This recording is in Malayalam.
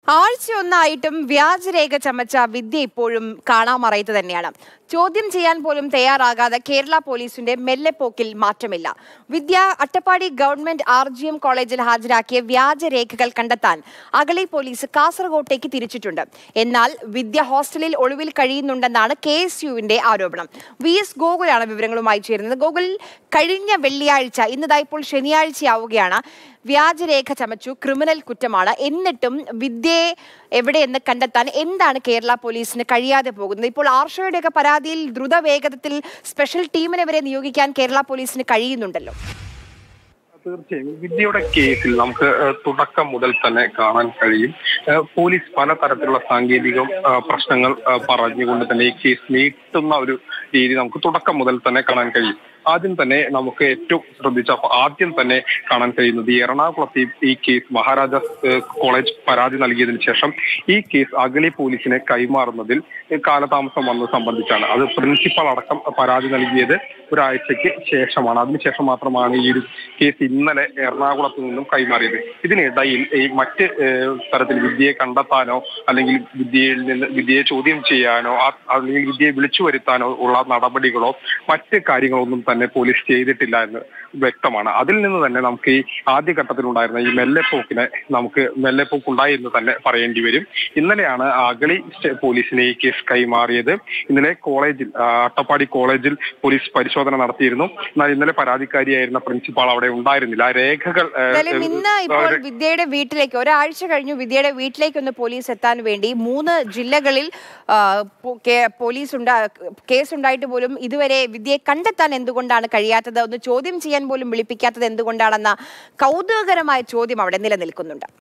ആഴ്ചയൊന്നായിട്ടും വ്യാജരേഖ ചമച്ച വിദ്യ ഇപ്പോഴും കാണാമറയത്ത് തന്നെയാണ് ചോദ്യം ചെയ്യാൻ പോലും തയ്യാറാകാതെ കേരള പോലീസിന്റെ മെല്ലെപ്പോക്കിൽ മാറ്റമില്ല Vidya Attappadi government R G M കോളേജിൽ ഹാജരാക്കിയ വ്യാജരേഖകൾ കണ്ടെത്താൻ അഗളി പോലീസ് കാസർഗോട്ടേക്ക് തിരിച്ചിട്ടുണ്ട് എന്നാൽ വിദ്യ ഹോസ്റ്റലിൽ ഒളിവിൽ കഴിയുന്നുണ്ടെന്നാണ് കെ എസ് യുവിന്റെ ആരോപണം വി എസ് ഗോകുലാണ് വിവരങ്ങളുമായി ചേരുന്നത് ഗോകുൽ കഴിഞ്ഞ വെള്ളിയാഴ്ച ഇന്നതാ ഇപ്പോൾ ശനിയാഴ്ചയാവുകയാണ് വ്യാജരേഖ ചമച്ചു ക്രിമിനൽ കുറ്റമാണ് എന്നിട്ടും വിദ്യയെ എവിടെയെന്ന് കണ്ടെത്താൻ എന്താണ് കേരള പോലീസിന് കഴിയാതെ പോകുന്നത് ഇപ്പോൾ ആർഷയുടെയൊക്കെ പരാതിയിൽ ദ്രുതവേഗത്തിൽ സ്പെഷ്യൽ ടീമിനെ വരെ നിയോഗിക്കാൻ കേരള പോലീസിന് കഴിയുന്നുണ്ടല്ലോ തീർച്ചയായും വിദ്യയുടെ കേസിൽ നമുക്ക് ഏഹ്, തുടക്കം മുതൽ തന്നെ കാണാൻ കഴിയും ഏഹ്, പോലീസ് പലതരത്തിലുള്ള സാങ്കേതിക ഏഹ്, പ്രശ്നങ്ങൾ ഏഹ്, പറഞ്ഞുകൊണ്ട് തന്നെ ഈ കേസ് നീട്ടുന്ന ഒരു രീതി നമുക്ക് തുടക്കം മുതൽ തന്നെ കാണാൻ കഴിയും ആദ്യം തന്നെ നമുക്ക് ഏറ്റവും ശ്രദ്ധിച്ച ആദ്യം തന്നെ കാണാൻ കഴിയുന്നത് ഈ എറണാകുളത്ത് ഈ- ഈ കേസ് മഹാരാജാസ് ഏഹ്, കോളേജ് പരാതി നൽകിയതിനു ശേഷം ഈ കേസ് അഗളി പോലീസിനെ കൈമാറുന്നതിൽ കാലതാമസം വന്നത് സംബന്ധിച്ചാണ് അത് പ്രിൻസിപ്പൽ അടക്കം പരാതി നൽകിയത് ഒരാഴ്ചയ്ക്ക് ശേഷമാണ് അതിനുശേഷം മാത്രമാണ് ഈ ഒരു കേസ് ഇന്നലെ എറണാകുളത്ത് നിന്നും കൈമാറിയത് ഇതിനിടയിൽ ഈ മറ്റ് ഏഹ്, തരത്തിൽ വിദ്യയെ കണ്ടെത്താനോ അല്ലെങ്കിൽ വിദ്യയിൽ നിന്ന് വിദ്യയെ ചോദ്യം ചെയ്യാനോ ആ- അല്ലെങ്കിൽ വിദ്യയെ വിളിച്ചു വരുത്താനോ ഉള്ള നടപടികളോ മറ്റ് കാര്യങ്ങളോ ഒന്നും തന്നെ പോലീസ് ചെയ്തിട്ടില്ല എന്ന് വ്യക്തമാണ് അതിൽ നിന്ന് തന്നെ നമുക്ക് ഈ ആദ്യഘട്ടത്തിലുണ്ടായിരുന്ന ഈ മെല്ലെപ്പോക്കിനെ നമുക്ക് മെല്ലെപ്പോക്ക് ഉണ്ടായി എന്ന് തന്നെ പറയേണ്ടി വരും ഇന്നലെയാണ് അഗളി സ്റ്റേ- പോലീസിനെ ഈ കേസ് കൈമാറിയത് ഇന്നലെ കോളേജിൽ ആ, അട്ടപ്പാടി കോളേജിൽ പോലീസ് പരിശോധന നടത്തിയിരുന്നു എന്നാൽ ഇന്നലെ പരാതിക്കാരിയായിരുന്ന പ്രിൻസിപ്പാൾ അവിടെ ഉണ്ടായിരുന്നില്ല ആ രേഖകൾ ആ, എന്തായാലും ഇന്ന് ഇപ്പോൾ അവര് വിദ്യയുടെ വീട്ടിലേക്ക് ഒരാഴ്ച കഴിഞ്ഞു വിദ്യയുടെ വീട്ടിലേക്ക് ഒന്ന് പോലീസ് എത്താൻ വേണ്ടി മൂന്ന് ജില്ലകളിൽ ആ, പോ- കേ- പോലീസ് ഉണ്ടാ കേസ് ഉണ്ടായിട്ട് പോലും ഇതുവരെ വിദ്യയെ കണ്ടെത്താൻ എന്തുകൊണ്ടാണ് കഴിയാത്തത് ഒന്ന് ചോദ്യം ചെയ്യാൻ പോലും വിളിപ്പിക്കാത്തത് എന്തുകൊണ്ടാണെന്ന കൗതുകകരമായ ചോദ്യം അവിടെ നിലനിൽക്കുന്നുണ്ട്